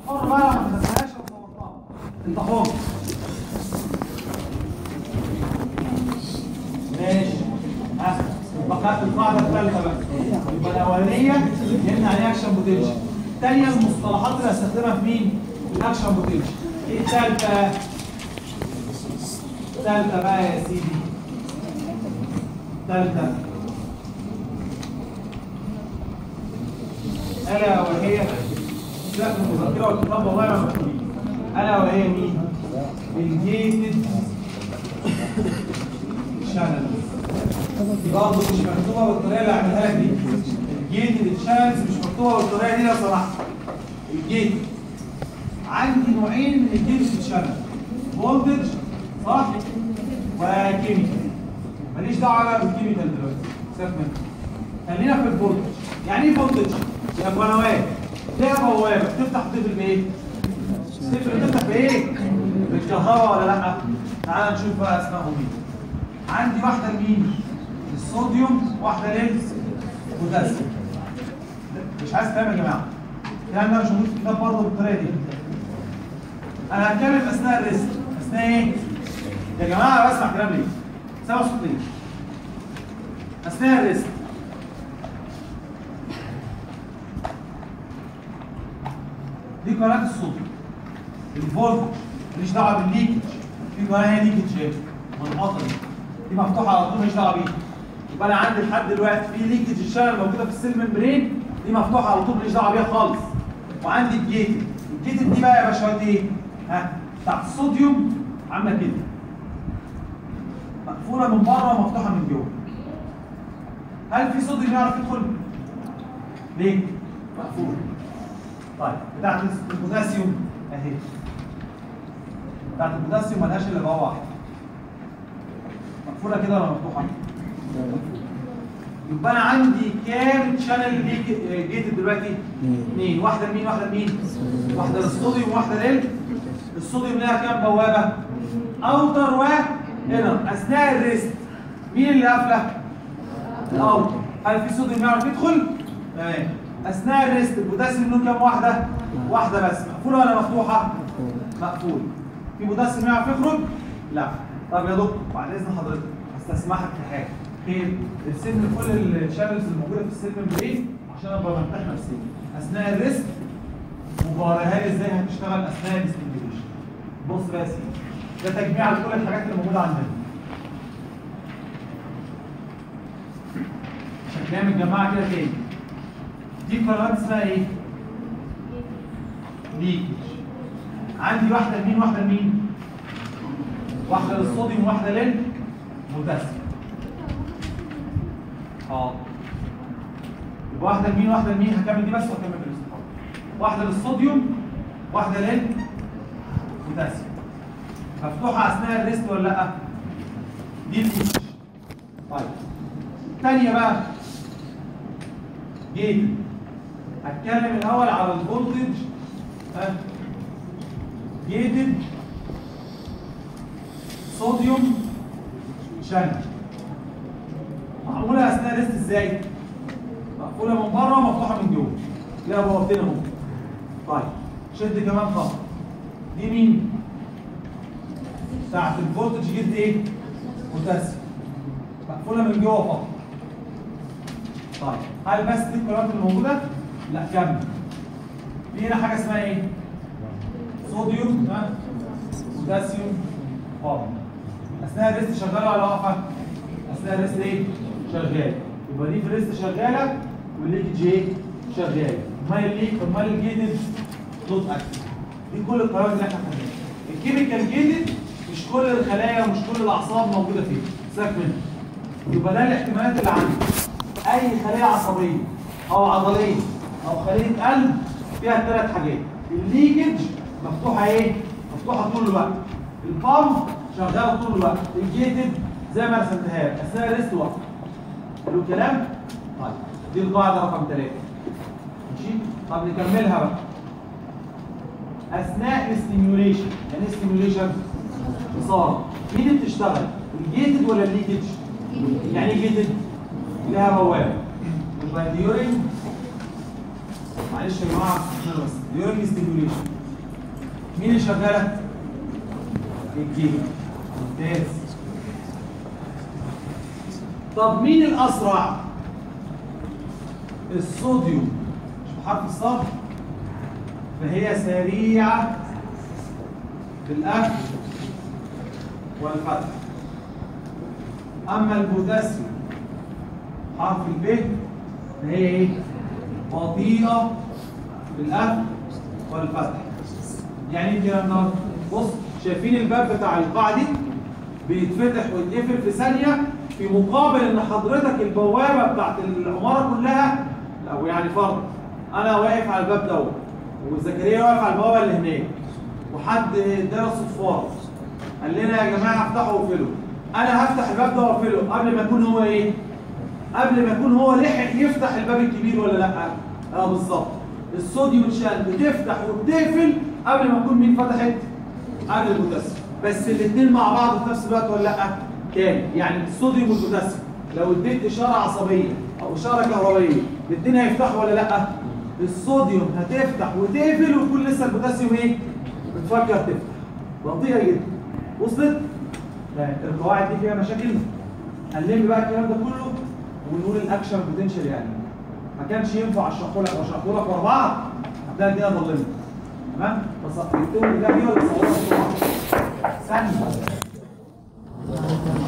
حر بقى لو ما خدناهاش لو صورتها انت حر ماشي ها بقى القاعده الثالثه بقى يبقى الاولانيه يمنع رياكشن بوتنشال الثانيه المصطلحات اللي هستخدمها في مين؟ في الاكشن بوتنشال ايه الثالثه؟ الثالثه بقى يا سيدي الثالثه الا وهي سيبك من المذكره والكتاب والله ما مكتوبين الا وهي مين؟ الجيتد شانلز دي برضه مش مكتوبه بالطريقه اللي عملها لك دي الجيتد شانلز مش مكتوبه بالطريقه دي لو سمحت الجيتد عندي نوعين من الجيتد شانل فولتج صح وكيميكال ماليش دعوه بالكيميكال دلوقتي سيبك منه خلينا في الفولتج يعني ايه فولتج؟ يا قنوات ليها بوابه بتفتح وتقفل بايه؟ تقفل وتفتح بايه؟ بالكهرباء ولا لا؟ تعال نشوف بقى اسمائهم مين عندي واحده لمين؟ للصوديوم واحده للبوتاسيوم مش عايز كلام يا جماعه الكلام ده مش موجود في الكتاب برضه بالطريقه دي انا هتكلم اثناء الريسك اثناء ايه؟ يا جماعه انا بسمع كلام ليه؟ سامع صوت ليه؟ اثناء الريسك دي قناه الصوديوم الفولت ماليش دعوه بالليكج في قناه هي ليكج اهي منقطه دي دي مفتوحه على طول ماليش دعوه بيها يبقى انا عندي لحد دلوقتي في ليكج الشانل موجوده في السيل ممبرين دي مفتوحه على طول ماليش دعوه بيها خالص وعندي الجيتد الجيتد دي بقى يا باشا ايه؟ ها بتاعت الصوديوم عامله كده مقفوله من بره ومفتوحه من جوه هل في صوديوم يعرف يدخل؟ ليه؟ مقفول طيب بتاعت البوتاسيوم اهي بتاعت البوتاسيوم ملهاش الا بقى واحد مقفوله كده ولا مفتوحه؟ يبقى انا عندي كام شانل جيتد دلوقتي؟ اثنين واحده لمين واحده لمين؟ واحده للصوديوم واحده لل الصوديوم لها كام بوابه؟ اوتر و انر اثناء الريست مين اللي قافله؟ الاوتر هل في صوديوم يعرف يدخل؟ تمام اثناء الريست البوتاسيوم له كام واحده؟ واحده بس مقفوله ولا مفتوحه؟ مقفول في بوتاسيوم يعرف يخرج؟ لا طب يا دكتور بعد اذن حضرتك هستسمحك في حاجه خير ارسم لي كل الشانلز الموجوده في السيل ممبرين عشان ابقى مرتاح نفسيا اثناء الريست وبوريها لي ازاي هتشتغل اثناء الاستيميوليشن بص بقى يا سيدي ده تجميع لكل الحاجات اللي موجوده عندنا شكلها متجمعه كده تاني دي قنوات اسمها ايه؟ ليكج عندي واحده لمين واحده لمين؟ واحده للصوديوم وواحده للبوتاسيوم اه يبقى واحده لمين واحده لمين هكمل دي بس واكمل في الاستفاضه واحده للصوديوم واحده للبوتاسيوم مفتوحه اثناء الريست ولا لا؟ دي الفيش طيب الثانيه بقى جيتد هتكلم الاول على الفولتج ها جيتد صوديوم شانل معموله اثناء الريست ازاي؟ مقفوله من بره ومفتوحه من جوه ليها بوابتين اهو طيب شد كمان خط دي مين؟ بتاعت الفولتج جيت ايه؟ بوتاسيوم مقفوله من جوه فقط طيب هل بس دي القنوات اللي موجوده؟ لا كمل في هنا حاجه اسمها ايه؟ صوديوم ها؟ بوتاسيوم فاضي اثناء الريست شغاله ولا واقفه؟ اثناء الريست ايه؟ شغال يبقى دي في الريست شغاله والليكج ايه؟ شغال امال الليك امال الجيتد دوت اكتف دي كل القرارات اللي احنا خدناها الكيميكال جيتد مش كل الخلايا ومش كل الاعصاب موجوده فيه سيبك منه يبقى ده الاحتمالات اللي عندي اي خليه عصبيه او عضليه او خليه قلب فيها ثلاث حاجات الليكج مفتوحه ايه؟ مفتوحه طول الوقت البامب شغاله طول الوقت الجيتد زي ما رسمتها لك اثناء الريست وقت حلو الكلام؟ طيب دي القاعده رقم ثلاثه ماشي؟ طب نكملها بقى اثناء الاستيميوليشن يعني ايه استيميوليشن؟ اثاره مين اللي بتشتغل؟ الجيتد ولا الليكج؟ يعني ايه جيتد؟ لها بوابه يبقى ديورنج معلش يا جماعه بس ديورنج ستيميوليشن مين اللي شغاله؟ الجيجا ممتاز طب مين الاسرع؟ الصوديوم مش بحرف الصاد فهي سريعه في الأكل والفتح أما البوتاسيوم حرف الب فهي إيه؟ بطيئة في الأكل والفتح يعني إيه الكلام ده؟ بص شايفين الباب بتاع القاعة دي بيتفتح ويتقفل في ثانية في مقابل إن حضرتك البوابة بتاعت العمارة كلها أو يعني فرض أنا واقف على الباب دوت وزكريا واقف على البوابة اللي هناك وحد ادانا صفار قال لنا يا جماعه افتحوا واقفلوا انا هفتح الباب ده واقفله قبل ما يكون هو ايه قبل ما يكون هو لحق يفتح الباب الكبير ولا لا اه بالظبط الصوديوم شان بتفتح وبتقفل قبل ما تكون مين فتحت قبل البوتاسيوم بس الاثنين مع بعض في نفس الوقت ولا لا كام يعني الصوديوم والبوتاسيوم لو اديت اشاره عصبيه او اشاره كهربائيه الاثنين هيفتحوا ولا لا الصوديوم هتفتح وتقفل ويكون لسه البوتاسيوم ايه بتفكر تفتح بطيئه جدا وصلت القواعد دي فيها مشاكل هنلم بقى الكلام ده كله ونقول الاكشن بوتنشال يعني ما كانش ينفع اشرحه لك واشرحه لك ورا بعض هتلاقي الدنيا ضلمت تمام بس اكتبوا ده دي ولا صورها بسرعه ثانيه